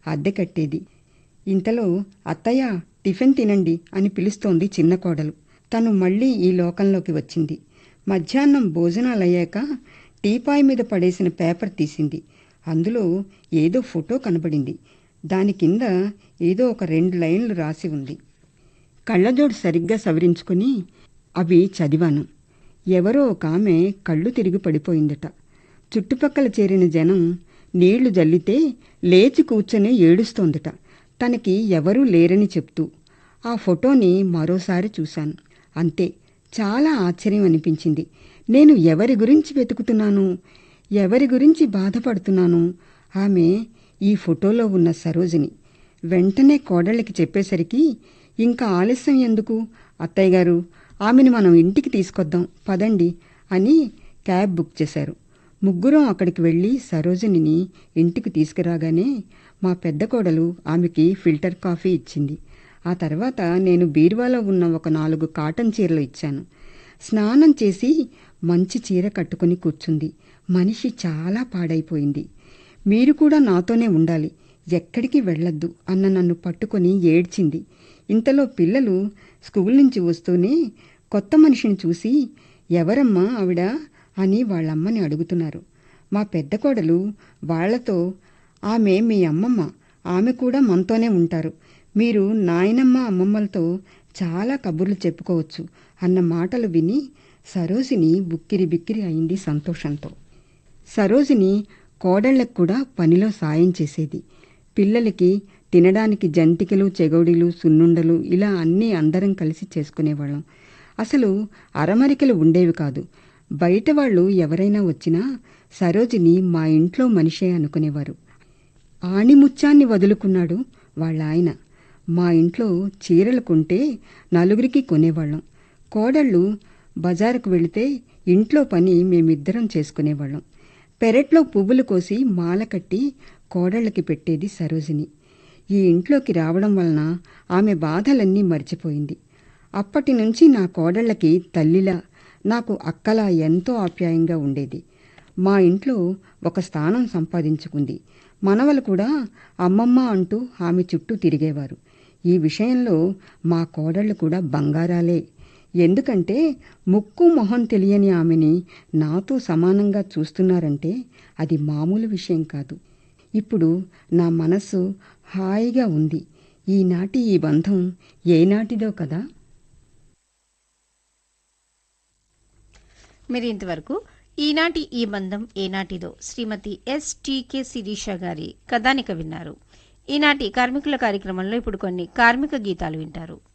అద్దె కట్టేది ఇంతలో అత్తయ్య టిఫిన్ తినండి అని పిలుస్తోంది చిన్న కోడలు తను మళ్ళీ ఈ లోకంలోకి వచ్చింది మధ్యాహ్నం భోజనాలయ్యాక టీపాయ్ మీద పడేసిన పేపర్ తీసింది అందులో ఏదో ఫోటో కనబడింది దాని కింద ఏదో ఒక రెండు లైన్లు రాసి ఉంది కళ్ళజోడు సరిగ్గా సవరించుకుని అవి చదివాను ఎవరో ఒక ఆమె కళ్ళు తిరిగి పడిపోయిందట చుట్టుపక్కల చేరిన జనం నీళ్లు జల్లితే లేచి కూర్చొని ఏడుస్తోందట తనకి ఎవరూ లేరని చెప్తూ ఆ ఫోటోని మరోసారి చూశాను అంతే చాలా ఆశ్చర్యం అనిపించింది నేను ఎవరి గురించి వెతుకుతున్నాను ఎవరి గురించి బాధపడుతున్నాను ఆమె ఈ ఫోటోలో ఉన్న సరోజిని వెంటనే కోడళ్ళకి చెప్పేసరికి ఇంకా ఆలస్యం ఎందుకు అత్తయ్య గారు ఆమెను మనం ఇంటికి తీసుకొద్దాం పదండి అని క్యాబ్ బుక్ చేశారు ముగ్గురం అక్కడికి వెళ్ళి సరోజినిని ఇంటికి తీసుకురాగానే మా పెద్ద కోడలు ఆమెకి ఫిల్టర్ కాఫీ ఇచ్చింది ఆ తర్వాత నేను బీరువాలో ఉన్న ఒక నాలుగు కాటన్ చీరలు ఇచ్చాను స్నానం చేసి మంచి చీర కట్టుకుని కూర్చుంది మనిషి చాలా పాడైపోయింది మీరు కూడా నాతోనే ఉండాలి ఎక్కడికి వెళ్ళొద్దు అన్న నన్ను పట్టుకొని ఏడ్చింది ఇంతలో పిల్లలు స్కూల్ నుంచి వస్తూనే కొత్త మనిషిని చూసి ఎవరమ్మా ఆవిడ అని వాళ్ళమ్మని అడుగుతున్నారు మా పెద్ద కోడలు వాళ్లతో ఆమె మీ అమ్మమ్మ ఆమె కూడా మనతోనే ఉంటారు మీరు నాయనమ్మ అమ్మమ్మలతో చాలా కబుర్లు చెప్పుకోవచ్చు అన్న మాటలు విని సరోజిని బుక్కిరి బిక్కిరి అయింది సంతోషంతో సరోజిని కోడళ్లకు కూడా పనిలో సాయం చేసేది పిల్లలకి తినడానికి జంతికలు చెగోడీలు సున్నుండలు ఇలా అన్నీ అందరం కలిసి చేసుకునేవాళ్ళం అసలు అరమరికలు ఉండేవి కాదు బయట వాళ్ళు ఎవరైనా వచ్చినా సరోజిని మా ఇంట్లో మనిషే అనుకునేవారు ఆణిముత్యాన్ని వదులుకున్నాడు వాళ్ళ ఆయన మా ఇంట్లో చీరలు కొంటే నలుగురికి కొనేవాళ్ళం కోడళ్ళు బజారుకు వెళితే ఇంట్లో పని మేమిద్దరం చేసుకునేవాళ్ళం పెరట్లో పువ్వులు కోసి మాల కట్టి కోడళ్ళకి పెట్టేది సరోజిని ఈ ఇంట్లోకి రావడం వలన ఆమె బాధలన్నీ మర్చిపోయింది అప్పటి నుంచి నా కోడళ్ళకి తల్లిలా నాకు అక్కలా ఎంతో ఆప్యాయంగా ఉండేది మా ఇంట్లో ఒక స్థానం సంపాదించుకుంది మనవలు కూడా అమ్మమ్మ అంటూ ఆమె చుట్టూ తిరిగేవారు ఈ విషయంలో మా కోడళ్ళు కూడా బంగారాలే ఎందుకంటే ముక్కు మొహం తెలియని ఆమెని నాతో సమానంగా చూస్తున్నారంటే అది మామూలు విషయం కాదు ఇప్పుడు నా మనస్సు హాయిగా ఉంది ఈనాటి ఈ బంధం ఏనాటిదో కదా మీరు ఇంతవరకు ఈనాటి ఈ బంధం ఏనాటిదో శ్రీమతి ఎస్ టీకే శిరీష గారి కథానిక విన్నారు ఈనాటి కార్మికుల కార్యక్రమంలో ఇప్పుడు కొన్ని కార్మిక గీతాలు వింటారు